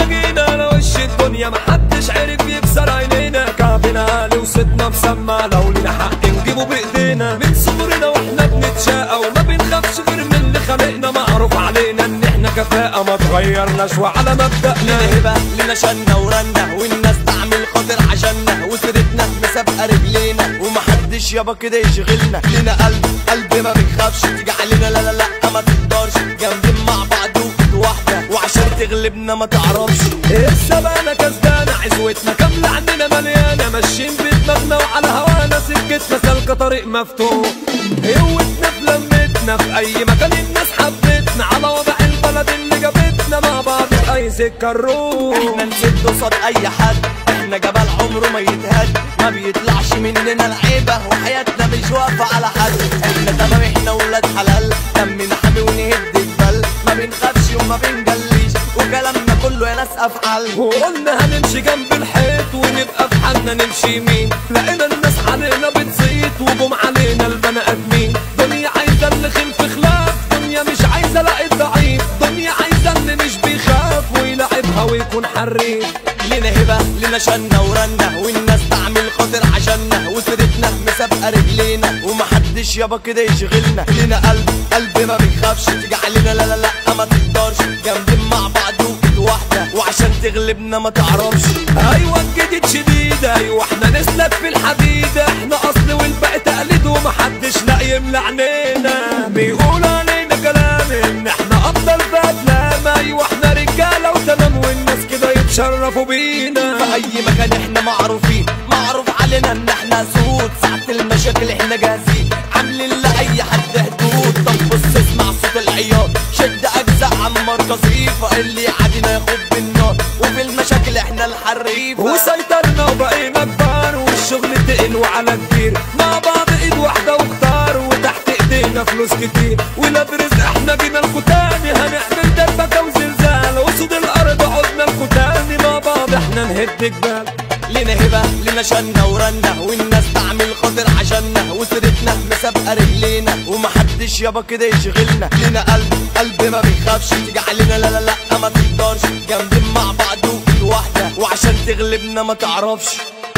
جينا على وش الدنيا محدش عرف يكسر عينينا كعبنا عالي وصوتنا مسمع لو لينا حق نجيبه بايدينا من صغرنا واحنا بنتشاقى وما بنخافش غير من اللي خلقنا معروف علينا ان احنا كفاءة ما تغيرناش وعلى مبدأنا لنا هبة لنا شنة ورنة والناس تعمل خاطر عشاننا وسيرتنا مسابقة رجلينا ومحدش يابا كده يشغلنا لنا قلب قلب ما بيخافش تيجي علينا لا لا لا ما تقدرش جامدين مع بعض وكد واحدة وعشان تغلبنا ما تعرفش السبانة كسبانة عزوتنا كاملة عندنا مليانة ماشيين بدماغنا وعلى هوانا سكتنا سالكة طريق مفتوح قوتنا في لمتنا في أي مكان الناس حبتنا على وضع البلد اللي جابتنا مع بعض في أي سكة نروح احنا نسد قصاد اي حد احنا جبل عمره ما يتهد ما بيطلعش مننا العيبة وحياتنا مش واقفة على حد احنا تمام احنا ولاد حلال دمنا حامي ونهد جبال ما بنخافش وما بنجليش وكلامنا كله يا ناس افعال وقلنا هنمشي جنب الحيط ونبقى في حالنا نمشي يمين لقينا الناس علينا بتزيد وجم علينا البني ادمين دنيا عايزه اللي خلف خلاف دنيا مش عايزه لا الضعيف دنيا عايزه اللي مش بيخاف ويلعبها ويكون حريف لنا هبة لنا شنة ورنة والناس تعمل خاطر عشاننا وسيرتنا مسابقة رجلينا ومحدش يابا كده يشغلنا لنا قلب قلب ما بيخافش تيجي علينا لا لا لا ما تقدرش جامدين مع بعض وكد واحدة وعشان تغلبنا ما تعرفش ايوه الجديد شديد ايوه احنا نسلك في الحديد احنا اصل والباقي تقليد ومحدش لا يملى عينينا بيقول علينا كلام ان احنا افضل في افلام ايوه احنا رجاله وتمام والناس كده يتشرفوا بينا في اي مكان احنا معروفين معروف علينا ان احنا سود ساعة المشاكل احنا جاهزين عاملين لاي حد حدود طب بص اسمع صوت العياط شد اجزاء عمار قصيفة اللي يعادينا ياخد بالنار وفي المشاكل احنا الحريفة وسيطرنا وبقينا كبار والشغل تقل وعلى كبير مع بعض ايد واحدة واختار وتحت ايدينا فلوس كتير ولا برزق احنا جينا لكو تاني هنعمل دربكة وزلزال وصود الارض عدنا لكو تاني مع بعض احنا نهد جبال لنا هبة لنا شنة ورنة والناس تعمل خاطر عشاننا وسيرتنا مسابقة رجلينا ومحدش يابا كده يشغلنا لنا قلب قلب ما بيخافش تيجي علينا لا لا لا ما تقدرش جامدين مع بعض وكل واحدة وعشان تغلبنا ما تعرفش